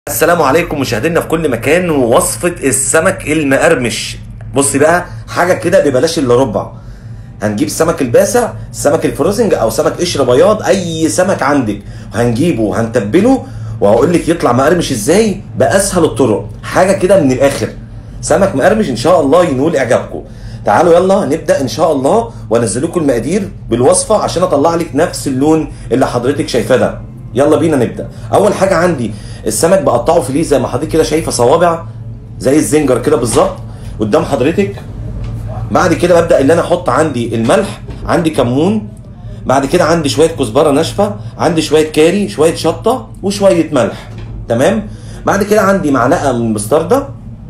السلام عليكم مشاهدينا في كل مكان ووصفة السمك المقرمش بص بقى حاجة كده ببلاش الا ربع هنجيب السمك الباسع السمك الفروزنج او سمك قشر بياض اي سمك عندك هنجيبه وهنتبله وهقول لك يطلع مقرمش ازاي باسهل الطرق حاجة كده من الاخر سمك مقرمش ان شاء الله ينول اعجابكم تعالوا يلا نبدا ان شاء الله وانزل لكم المقادير بالوصفه عشان اطلع لك نفس اللون اللي حضرتك شايفاه ده يلا بينا نبدا اول حاجه عندي السمك بقطعه فيليه زي ما حضرتك كده شايفه صوابع زي الزنجر كده بالظبط قدام حضرتك بعد كده ببدا ان انا احط عندي الملح عندي كمون بعد كده عندي شويه كزبره ناشفه عندي شويه كاري شويه شطه وشويه ملح تمام بعد كده عندي معلقه من المستردة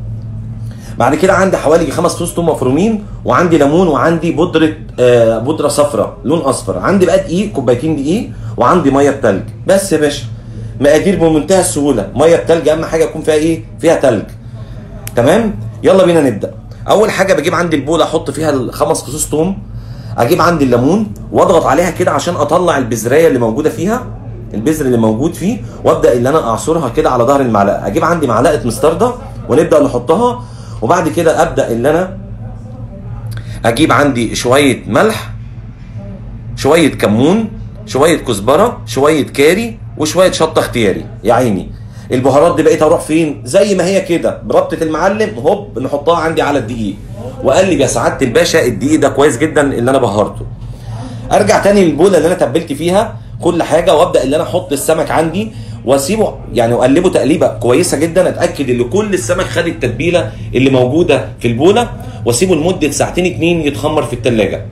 بعد كده عندي حوالي خمس فصوص توم مفرومين وعندي ليمون وعندي بودره آه بودره صفراء لون اصفر عندي بقى دقيق كوبايتين دقيق وعندي ميه بتلج بس يا باشا مقادير بمنتهى السهوله ميه بتلج اهم حاجه يكون فيها ايه فيها تلج تمام يلا بينا نبدا اول حاجه بجيب عندي البوله احط فيها الخمس فصوص توم اجيب عندي الليمون واضغط عليها كده عشان اطلع البذرايه اللي موجوده فيها البذر اللي موجود فيه وابدا ان انا اعصرها كده على ظهر المعلقه اجيب عندي معلقه مستردة ونبدا نحطها وبعد كده ابدا ان انا اجيب عندي شويه ملح شويه كمون شويه كزبره شويه كاري وشويه شطه اختياري يا عيني البهارات دي بقيت اروح فين زي ما هي كده بربطه المعلم هوب نحطها عندي على الدقيق واقلب يا سعاده الباشا الدقيق ده كويس جدا اللي انا بهرته ارجع تاني للبوله اللي انا تبلت فيها كل حاجه وابدا ان انا احط السمك عندي واسيبه يعني واقلبه تقليبه كويسه جدا اتاكد ان كل السمك خد التتبيله اللي موجوده في البوله واسيبه لمده ساعتين اتنين يتخمر في التلاجة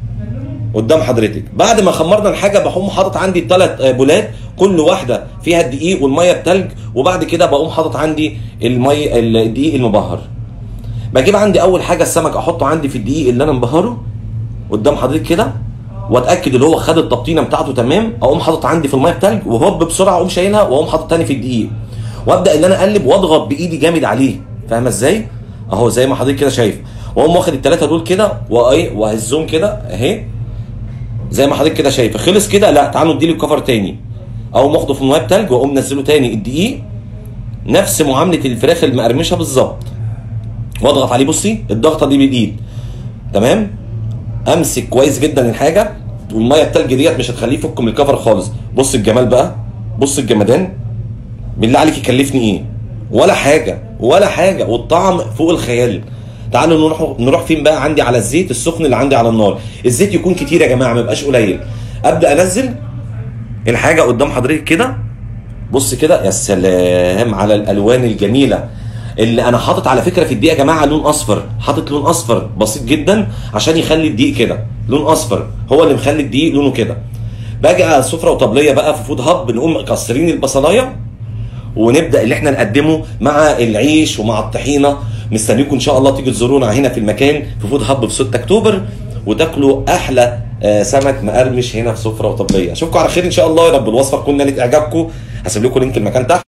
قدام حضرتك بعد ما خمرنا الحاجه بقوم حاطط عندي الثلاث بولات كل واحده فيها الدقيق والميه التلج وبعد كده بقوم حاطط عندي المي الدقيق المبهر بجيب عندي اول حاجه السمك احطه عندي في الدقيق اللي انا مبهره قدام حضرتك كده واتاكد ان هو خد التبطينه بتاعته تمام اقوم حاطط عندي في الميه التلج وهوب بسرعه اقوم شايلها واقوم حاطط تاني في الدقيق وابدا ان انا اقلب واضغط بايدي جامد عليه فاهمه ازاي اهو زي ما حضرتك كده شايف واقوم واخد الثلاثه دول كده وايه واهزهم كده اهي زي ما حضرتك كده شايفه خلص كده لا تعالوا نديله الكفر تاني اقوم واخده في الميه التلج واقوم منزله تاني الدقيق نفس معامله الفراخ المقرمشه بالظبط واضغط عليه بصي الضغطه دي بالايد تمام امسك كويس جدا الحاجه والميه التلج ديت مش هتخليه يفك من الكفر خالص بص الجمال بقى بص الجمدان بالله عليك يكلفني ايه ولا حاجه ولا حاجه والطعم فوق الخيال تعالوا نروح نروح فين بقى عندي على الزيت السخن اللي عندي على النار الزيت يكون كتير يا جماعه ما يبقاش قليل ابدا انزل الحاجه قدام حضرتك كده بص كده يا سلام على الالوان الجميله اللي انا حاطط على فكره في الدقيق يا جماعه لون اصفر حاطط لون اصفر بسيط جدا عشان يخلي الدقيق كده لون اصفر هو اللي مخلي الدقيق لونه كده باجي على سفره وطبليه بقى في فود هاب بنقوم مكسرين البصلايه ونبدا اللي احنا نقدمه مع العيش ومع الطحينه مستنيكم ان شاء الله تيجوا تزورونا هنا في المكان في فود هاب في 6 اكتوبر وتاكلوا احلى سمك مقرمش هنا في سفره وطبليه اشوفكم على خير ان شاء الله يا رب الوصفه تكون نالت اعجابكم هسيب لكم لينك المكان تحت